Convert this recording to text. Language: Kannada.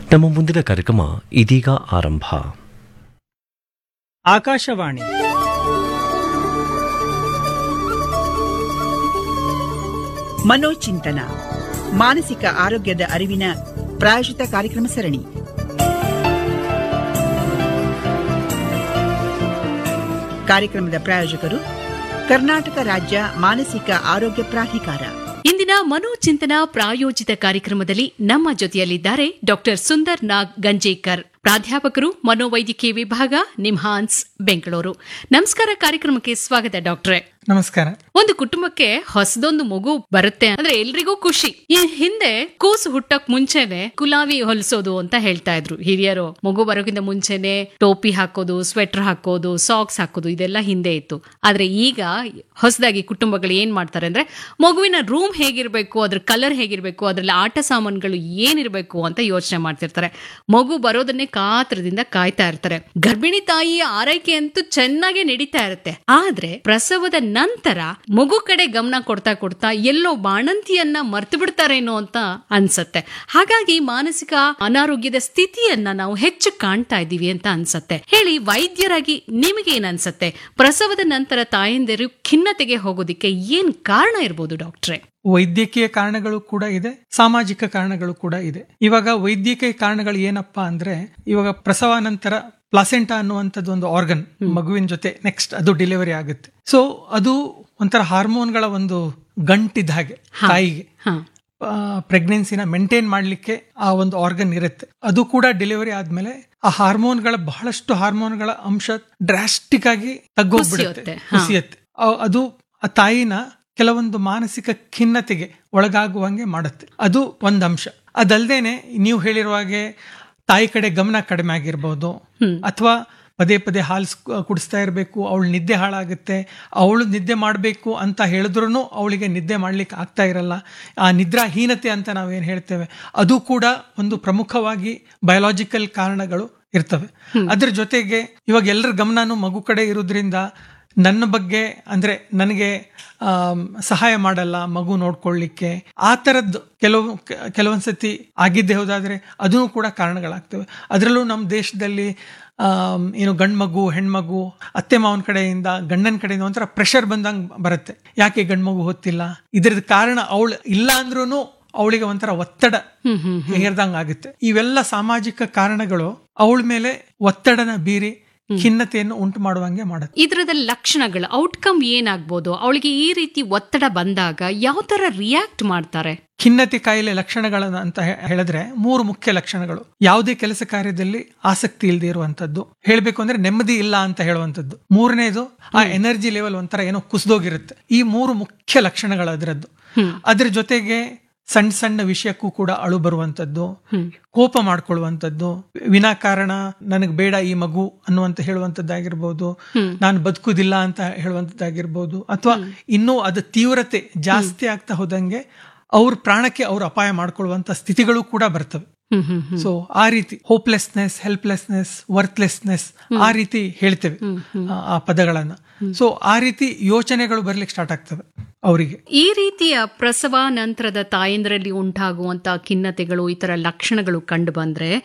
ನಮ್ಮ ಮುಂದಿನ ಕಾರ್ಯಕ್ರಮ ಇದೀಗ ಆರಂಭ ಆಕಾಶವಾಣಿ ಮನೋಚಿಂತನ ಮಾನಸಿಕ ಆರೋಗ್ಯದ ಅರಿವಿನ ಪ್ರಾಯೋಜಿತ ಕಾರ್ಯಕ್ರಮ ಸರಣಿ ಕಾರ್ಯಕ್ರಮದ ಪ್ರಾಯೋಜಕರು ಕರ್ನಾಟಕ ರಾಜ್ಯ ಮಾನಸಿಕ ಆರೋಗ್ಯ ಪ್ರಾಧಿಕಾರ ಇಂದಿನ ಮನೋಚಿಂತನ ಪ್ರಾಯೋಜಿತ ಕಾರ್ಯಕ್ರಮದಲ್ಲಿ ನಮ್ಮ ಜೊತೆಯಲ್ಲಿದ್ದಾರೆ ಡಾಕ್ಟರ್ ಸುಂದರ್ ನಾಗ್ ಗಂಜೇಕರ್ ಪ್ರಾಧ್ಯಾಪಕರು ಮನೋವೈದ್ಯಕೀಯ ವಿಭಾಗ ನಿಮ್ಹಾನ್ಸ್ ಬೆಂಗಳೂರು ನಮಸ್ಕಾರ ಕಾರ್ಯಕ್ರಮಕ್ಕೆ ಸ್ವಾಗತ ಡಾಕ್ಟ್ರೆ ನಮಸ್ಕಾರ ಒಂದು ಕುಟುಂಬಕ್ಕೆ ಹೊಸದೊಂದು ಮಗು ಬರುತ್ತೆ ಅಂದ್ರೆ ಎಲ್ರಿಗೂ ಖುಷಿ ಈ ಹಿಂದೆ ಕೂಸು ಹುಟ್ಟಕ್ ಮುಂಚೆನೆ ಗುಲಾಬಿ ಹೊಲಿಸೋದು ಅಂತ ಹೇಳ್ತಾ ಇದ್ರು ಹಿರಿಯರು ಮಗು ಬರೋಕ್ಕಿಂತ ಮುಂಚೆನೆ ಟೋಪಿ ಹಾಕೋದು ಸ್ವೆಟರ್ ಹಾಕೋದು ಸಾಕ್ಸ್ ಹಾಕೋದು ಇದೆಲ್ಲ ಹಿಂದೆ ಇತ್ತು ಆದ್ರೆ ಈಗ ಹೊಸದಾಗಿ ಕುಟುಂಬಗಳು ಏನ್ ಮಾಡ್ತಾರೆ ಅಂದ್ರೆ ಮಗುವಿನ ರೂಮ್ ಹೇಗಿರ್ಬೇಕು ಅದ್ರ ಕಲರ್ ಹೇಗಿರ್ಬೇಕು ಅದ್ರಲ್ಲಿ ಆಟ ಸಾಮಾನುಗಳು ಏನಿರ್ಬೇಕು ಅಂತ ಯೋಚನೆ ಮಾಡ್ತಿರ್ತಾರೆ ಮಗು ಬರೋದನ್ನೇ ಕಾತ್ರದಿಂದ ಕಾಯ್ತಾ ಇರ್ತಾರೆ ಗರ್ಭಿಣಿ ತಾಯಿಯ ಆರೈಕೆ ಅಂತೂ ಚೆನ್ನಾಗಿ ನಡೀತಾ ಇರುತ್ತೆ ಆದ್ರೆ ಪ್ರಸವದ ನಂತರ ಮಗು ಕಡೆ ಗಮನ ಕೊಡ್ತಾ ಕೊಡ್ತಾ ಎಲ್ಲೋ ಬಾಣಂತಿಯನ್ನ ಮರ್ತು ಬಿಡ್ತಾರೇನೋ ಅಂತ ಅನ್ಸತ್ತೆ ಹಾಗಾಗಿ ಮಾನಸಿಕ ಅನಾರೋಗ್ಯದ ಸ್ಥಿತಿಯನ್ನ ನಾವು ಹೆಚ್ಚು ಕಾಣ್ತಾ ಇದ್ದೀವಿ ಅಂತ ಅನ್ಸತ್ತೆ ಹೇಳಿ ವೈದ್ಯರಾಗಿ ನಿಮಗೆ ಏನ್ ಅನ್ಸತ್ತೆ ಪ್ರಸವದ ನಂತರ ತಾಯಂದಿರು ಖಿನ್ನತೆಗೆ ಹೋಗೋದಿಕ್ಕೆ ಏನ್ ಕಾರಣ ಇರ್ಬೋದು ಡಾಕ್ಟ್ರೆ ವೈದ್ಯಕೀಯ ಕಾರಣಗಳು ಕೂಡ ಇದೆ ಸಾಮಾಜಿಕ ಕಾರಣಗಳು ಕೂಡ ಇದೆ ಇವಾಗ ವೈದ್ಯಕೀಯ ಕಾರಣಗಳು ಏನಪ್ಪಾ ಅಂದ್ರೆ ಇವಾಗ ಪ್ರಸವ ನಂತರ ಪ್ಲಾಸೆಂಟಾ ಅನ್ನುವಂಥದ್ದು ಒಂದು ಆರ್ಗನ್ ಮಗುವಿನ ಜೊತೆ ನೆಕ್ಸ್ಟ್ ಅದು ಡೆಲಿವರಿ ಆಗುತ್ತೆ ಸೊ ಅದು ಒಂಥರ ಹಾರ್ಮೋನ್ಗಳ ಒಂದು ಗಂಟಿದ್ದ ಹಾಗೆ ತಾಯಿಗೆ ಹಾ ಪ್ರೆಗ್ನೆನ್ಸಿನ ಮೇಂಟೈನ್ ಮಾಡಲಿಕ್ಕೆ ಆ ಒಂದು ಆರ್ಗನ್ ಇರುತ್ತೆ ಅದು ಕೂಡ ಡೆಲಿವರಿ ಆದ್ಮೇಲೆ ಆ ಹಾರ್ಮೋನ್ಗಳ ಬಹಳಷ್ಟು ಹಾರ್ಮೋನ್ಗಳ ಅಂಶ ಡ್ರಾಸ್ಟಿಕ್ ಆಗಿ ತಗ್ಗೋಗ್ಬಿಡುತ್ತೆ ಕುಸಿಯುತ್ತೆ, ಹಾ. ಕುಸಿಯುತ್ತೆ ಆ- ಅದು ಆ ತಾಯಿನ ಕೆಲವೊಂದು ಮಾನಸಿಕ ಖಿನ್ನತೆಗೆ ಒಳಗಾಗುವಂಗೆ ಮಾಡುತ್ತೆ ಅದು ಒಂದು ಅಂಶ ಅದಲ್ದೇನೆ ನೀವು ಹೇಳಿರುವ ಹಾಗೆ ತಾಯಿ ಕಡೆ ಗಮನ ಕಡಿಮೆ ಆಗಿರ್ಬೋದು ಅಥವಾ ಪದೇ ಪದೇ ಹಾಲು ಸ್- ಕುಡಿಸ್ತಾ ಇರಬೇಕು ಅವಳು ನಿದ್ದೆ ಹಾಳಾಗುತ್ತೆ ಅವಳು ನಿದ್ದೆ ಮಾಡಬೇಕು ಅಂತ ಹೇಳಿದ್ರು ಅವಳಿಗೆ ನಿದ್ದೆ ಮಾಡ್ಲಿಕ್ಕೆ ಆಗ್ತಾ ಇರಲ್ಲ ಆ ನಿದ್ರಾಹೀನತೆ ಅಂತ ನಾವೇನು ಹೇಳ್ತೇವೆ ಅದು ಕೂಡ ಒಂದು ಪ್ರಮುಖವಾಗಿ ಬಯೋಲಾಜಿಕಲ್ ಕಾರಣಗಳು ಇರ್ತವೆ ಅದ್ರ ಜೊತೆಗೆ ಇವಾಗ ಎಲ್ಲರ ಗಮನನೂ ಮಗು ಕಡೆ ಇರೋದ್ರಿಂದ ನನ್ನ ಬಗ್ಗೆ ಅಂದ್ರೆ ನನಗೆ ಆಮ್, ಸಹಾಯ ಮಾಡಲ್ಲ ಮಗು ನೋಡ್ಕೊಳ್ಳಿಕ್ಕೆ ಆ ಥರದ್ದು ಕೆಲವು ಕೆ- ಕೆಲವೊಂದ್ಸತಿ ಆಗಿದ್ದೇ ಹೋದಾದ್ರೆ ಅದೂ ಕೂಡ ಕಾರಣಗಳಾಗ್ತವೆ ಅದರಲ್ಲೂ ನಮ್ಮ ದೇಶದಲ್ಲಿ ಆಮ್, ಏನು ಗಂಡು ಮಗು ಹೆಣ್ಮಗು ಅತ್ತೆ ಮಾವನ ಕಡೆಯಿಂದ ಗಂಡನ ಕಡೆಯಿಂದ ಒಂಥರ ಪ್ರೆಷರ್ ಬಂದಂಗೆ ಬರುತ್ತೆ ಯಾಕೆ ಗಂಡು ಮಗು ಹೊತ್ತಿಲ್ಲ ಇದ್ರದ್ದು ಕಾರಣ ಅವಳು ಇಲ್ಲ ಅಂದ್ರೂ ಅವಳಿಗೆ ಒಂಥರ ಒತ್ತಡ ಹೇರ್ದಂಗ್ ಆಗುತ್ತೆ ಇವೆಲ್ಲ ಸಾಮಾಜಿಕ ಕಾರಣಗಳು ಅವಳ ಮೇಲೆ ಒತ್ತಡನ ಬೀರಿ ಖಿನ್ನತೆಯನ್ನು ಉಂಟು ಮಾಡುವಂಗೆ ಮಾಡುತ್ತೆ ಇದ್ರದ ಲಕ್ಷಣಗಳು ಔಟ್ಕಮ್ ಏನಾಗ್ಬೋದು ಅವಳಿಗೆ ಈ ರೀತಿ ಒತ್ತಡ ಬಂದಾಗ ಯಾವ ತರ ರಿಯಾಕ್ಟ್ ಮಾಡ್ತಾರೆ ಖಿನ್ನತೆ ಕಾಯಿಲೆ ಲಕ್ಷಣಗಳನ್ನ ಅಂತ ಹೇ- ಹೇಳಿದ್ರೆ ಮೂರು ಮುಖ್ಯ ಲಕ್ಷಣಗಳು ಯಾವುದೇ ಕೆಲಸ ಕಾರ್ಯದಲ್ಲಿ ಆಸಕ್ತಿ ಇಲ್ಲದೆ ಇರುವಂತದ್ದು ಹೇಳ್ಬೇಕು ಅಂದ್ರೆ ನೆಮ್ಮದಿ ಇಲ್ಲ ಅಂತ ಹೇಳುವಂತದ್ದು ಮೂರನೇದು ಆ ಎನರ್ಜಿ ಲೆವೆಲ್ ಒಂಥರ ಏನೋ ಕುಸಿದೋಗಿರುತ್ತೆ ಈ ಮೂರು ಮುಖ್ಯ ಲಕ್ಷಣಗಳು ಅದರದ್ದು ಅದ್ರ ಜೊತೆಗೆ ಸಣ್ಣ ಸಣ್ಣ ವಿಷಯಕ್ಕೂ ಕೂಡ ಅಳು ಬರುವಂತದ್ದು ಕೋಪ ಮಾಡ್ಕೊಳ್ಳುವಂಥದ್ದು ವಿನಾಕಾರಣ ನನಗೆ ಬೇಡ ಈ ಮಗು ಅನ್ನುವಂತ ಹೇಳುವಂತದ್ದಾಗಿರ್ಬೋದು ನಾನು ಬದುಕುದಿಲ್ಲ ಅಂತ ಹೇಳುವಂತದ್ದಾಗಿರ್ಬೋದು ಅಥವಾ ಇನ್ನೂ ಅದು ತೀವ್ರತೆ ಜಾಸ್ತಿ ಆಗ್ತಾ ಹೋದಂಗೆ ಅವ್ರ ಪ್ರಾಣಕ್ಕೆ ಅವ್ರು ಅಪಾಯ ಮಾಡ್ಕೊಳ್ಳುವಂತ ಸ್ಥಿತಿಗಳು ಕೂಡ ಬರ್ತವೆ ಸೊ ಆ ರೀತಿ ಹೋಪ್ಲೆಸ್ನೆಸ್ ಹೆಲ್ಪ್ಲೆಸ್ನೆಸ್ ವರ್ತ್ಲೆಸ್ನೆಸ್ ಆ ರೀತಿ ಹೇಳ್ತೇವೆ ಆ- ಆ ಪದಗಳನ್ನ ಸೊ ಆ ರೀತಿ ಯೋಚನೆಗಳು ಬರ್ಲಿಕ್ಕೆ ಸ್ಟಾರ್ಟ್ ಆಗ್ತವೆ ಅವರಿಗೆ ಈ ರೀತಿಯ ಪ್ರಸವ ನಂತರದ ತಾಯಂದ್ರಲ್ಲಿ ಉಂಟಾಗುವಂತ ಖಿನ್ನತೆಗಳು ಈ ತರ ಲಕ್ಷಣಗಳು ಕಂಡು ಬಂದ್ರೆ